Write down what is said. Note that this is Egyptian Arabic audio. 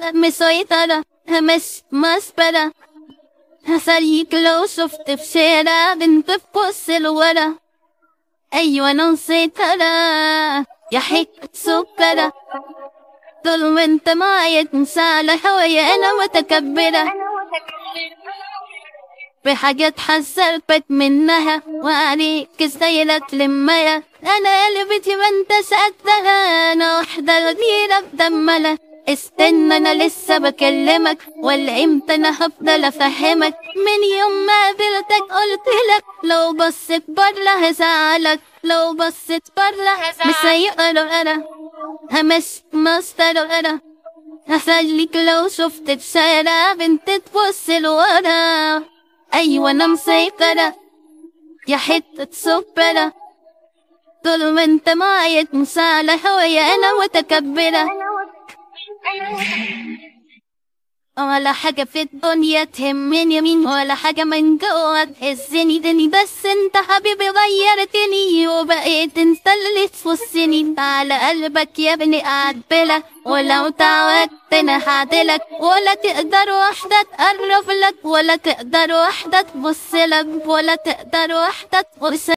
مسيطرة مش مسبرة هسليك لو شفت في شارع بنت تبص لورا أيوة أنا مسيطرة يا حكة سكرة طول ما انت معايا تنسى على هوايا أنا متكبرة بحاجات حذرتك منها وعليك ازاي تلمها انا قلبتي ما انت قدها انا واحدة غديرة بدملة استنى انا لسه بكلمك ولا امتى انا هفضل افهمك من يوم ما قابلتك قلت لك لو بصيت بره هزعلك لو بصيت بره مش هيقرا همش مسطرة هخليك لو شفت في شارع بنت تبص لورا أيوة أنا مسيطرة يا حتة سكرة طول ما انت معايا تنسى على هوايا أنا متكبرة ولا حاجة في الدنيا تهمني مين ولا حاجة من جوا تهزني دني بس انت حبيبي غيرتني وبقيت انت اللي تفصني على قلبك يا ابني اعدلك ولو تعودت انا هعدلك ولا تقدر واحدة تقرب لك ولا تقدر واحدة تبص لك ولا تقدر واحدة تبص